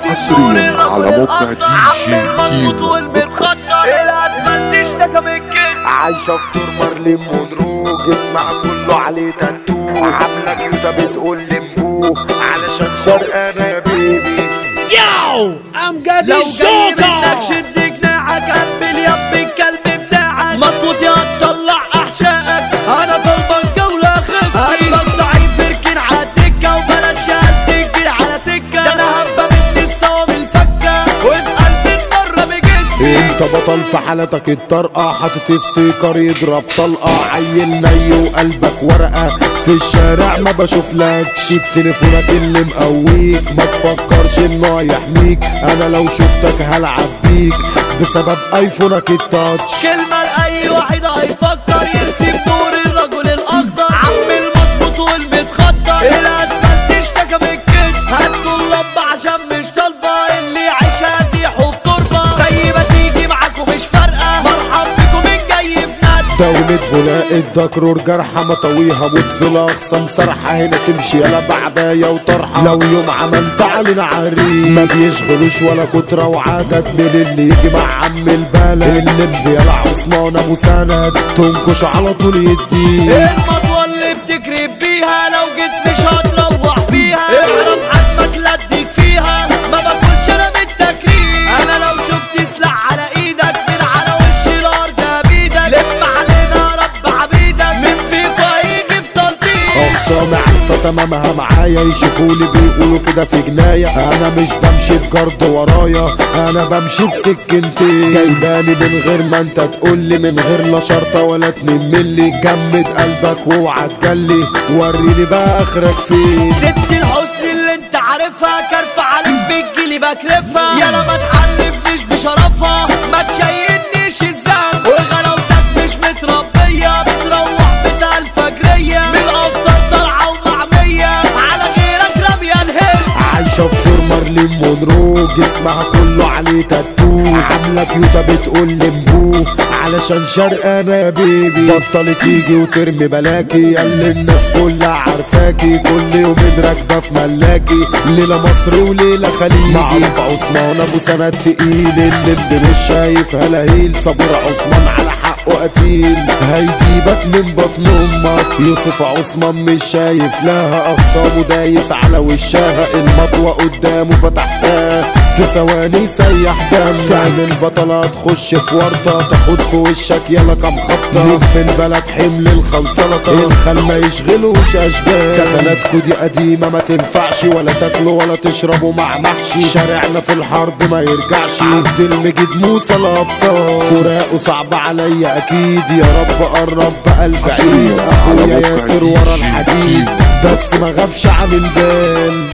حصريا على موقع دي جي كيمو الاسفلت اشتكى من الكذب عايشة في دور مارلين مونرو جسمها كله عليه تاتو عاملة كده بتقول لي مبو علشان شرقانة يا بيبي Yo, I'm Gaddy لو جاي منك Joker. شد جناحك قبل يب الكلب بتاعك مطوط يا تطلع احشائك انا طالبك جولة خصمي قلبك ضعيف اركن على الدكة وبلاش سجل على سكة ده انا هبة بنت الصوم الفكة وفي قلبي تمر بجسمي انت بطل في حالتك الطرقة حاطط ستيكر يضرب طلقة عيل ني وقلبك ورقة في الشارع ما بشوف لك سيب تليفونك اللي مقويك ما تفكرش انه هيحميك انا لو شفتك هلعب بيك بسبب ايفونك التاتش كلمة لأي واحد هيفكر يرسم دور الرجل الأخضر عم المظبوط والمتخطر الأسفلت اشتكى من الكذب هاتوا اللمبة عشان مش طالبة اللي يعيشها زيحوا في تربة زي ما تيجي معاكم مش فارقة مرحب بكم من جاي في ند دولة بناء الدكرور جرحة مطويها موت في الأقصى مسرحة هنا تمشي يلا بعباية وطرحة لو يوم عملت علينا عريس ما بيشغلوش ولا كترة وعدد من اللي يجي مع عم البلد اللي يلا عثمان أبو سند تنكش على طول يديه المطوة اللي بتكرب بيها لو جيت مش هتروح بيها اعرف حجمك لا اديك فيها ما باكلش انا من التكريم انا لو شفت سلاح على ايدك من على وش الارض بايدك لم علينا رب عبيدك من فيكوا هيجي في تلطيق أقسام عارفة تمامها معايا يشوفوني بيقولوا كده في جناية أنا مش بمشي بجرد ورايا أنا بمشي بسكنتين جايباني من غير ما أنت تقولي من غير لا شرطة ولا اتنين ملي جمد قلبك واوعى تجلي وريني بقى آخرك فين ست الحسن اللي انت عارفها كرف عليك بتجيلي بكرفها يلا ما تحلفنيش بشرفها ما تشيدنيش الذنب وغلاوتك مش متربية بتروح بتاع الفجرية من الافطار طالعة ومعمية على غيرك رامية الهرب عايشة في دور مارلين مونرو جسمها كله عليه تاتو عاملة كيوتة بتقول لي مبو علشان شرقانة يا بيبي بطلت تيجي وترمي بلاكي قال الناس كلها عارفاكي كل يومين راكبة في ملاكي ليلة مصر وليلة خليجي معروف عثمان ابو سند تقيل اللي انت مش شايف هلاهيل صبور عثمان على حقه قتيل هيجيبك من بطن امك يوسف عثمان مش شايف لها اخصامه دايس على وشها المطوة قدامه فتحتها في ثواني سيح دم تعمل بطلة تخش في ورطة تاخد في وشك يلا كام خبطة مين في البلد حمل الخنصلطة الخل ما يشغلوش اشباه دخلاتكو دي قديمة ما تنفعش ولا تاكلوا ولا تشربوا مع محشي شارعنا في الحرب ما يرجعش عبد المجيد موسى الابطال فراقه صعب عليا اكيد يا رب قرب بقلب عيد حصرياً على اخويا موقع ياسر دي ورا جي الحديد كيمو. بس ما غابش عامل بال